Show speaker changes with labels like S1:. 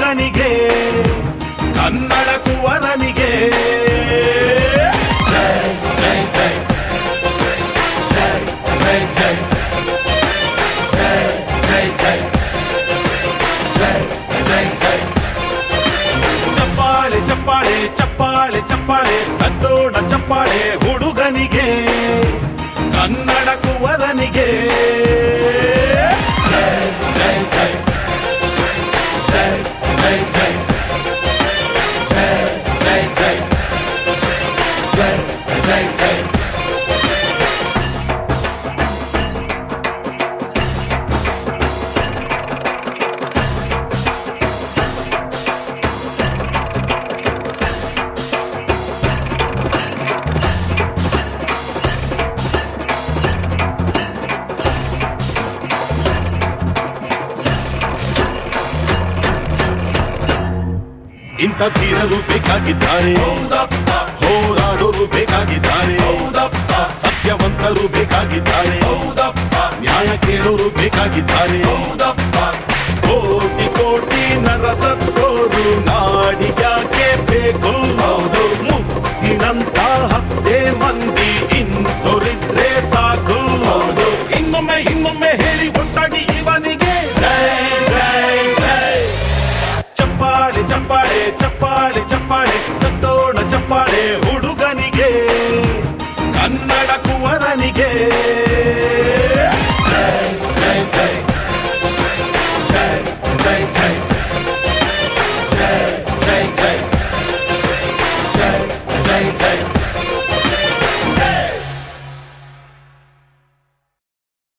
S1: ಹುಡುಗನಿಗೆ ಕನ್ನಡ ಕುವರನಿಗೆ ಜೈ ಜೈ ಜೈ ಜೈ ಜೈ ಜೈ ಜೈ ಜೈ ಜೈ ಜೈ ಜೈ ಜೈ ಚಪ್ಪಾಳೆ ಚಪ್ಪಾಳೆ ಚಪ್ಪಾಳೆ ಚಪ್ಪಾಳೆ ಕನ್ನಡ ಚಪ್ಪಾಳೆ ಹುಡುಗನಿಗೆ ಕನ್ನಡ ಕುವರನಿಗೆ ಜೈ ಜೈ ಜೈ ಜೈ ಜೈ ಜೈ ಜೈ ಜೈ ಜೈ ಜೈ ಜೈ ಜೈ ಇಂಥ ಧೀರರು ಬೇಕಾಗಿದ್ದಾರೆ ಹೋರಾಡೋರು ಬೇಕಾಗಿದ್ದಾರೆ ಸತ್ಯವಂತರು ಬೇಕಾಗಿದ್ದಾರೆ ನ್ಯಾಯ ಕೇಳೋರು ಬೇಕಾಗಿದ್ದಾರೆ ಕೋಟಿ ಕೋಟಿ ನರಸತ್ತೋರು ನಾಡಿಗ್ಯಾಕೆ ಬೇಕು ಹೌದು ಮುತ್ತಿನಂತ ಹತ್ತೆ ಮಂದಿ ಇಂಥೋರಿದ್ರೆ ಸಾಕು ಹೌದು ಇನ್ನೊಮ್ಮೆ ಇನ್ನೊಮ್ಮೆ ಹೇಳಿ ಒಟ್ಟಾಗಿ ಇವನಿಗೆ ಜೈ ಜೈ ಜೈ ಚಪ್ಪಾಳೆ ಚಪ್ಪಾಳೆ ಚಪ್ಪಾಳೆ ಚಪ್ಪಾಳೆ ತತ್ತೋಣ ಚಪ್ಪಾಳೆ ಹುಡುಗನಿಗೆ ಕನ್ನಡ ಕುವರನಿಗೆ ಜೈ ಜೈ ಜೈ ಜೈ ಜೈ ಜೈ ಜೈ ಜೈ ಜೈ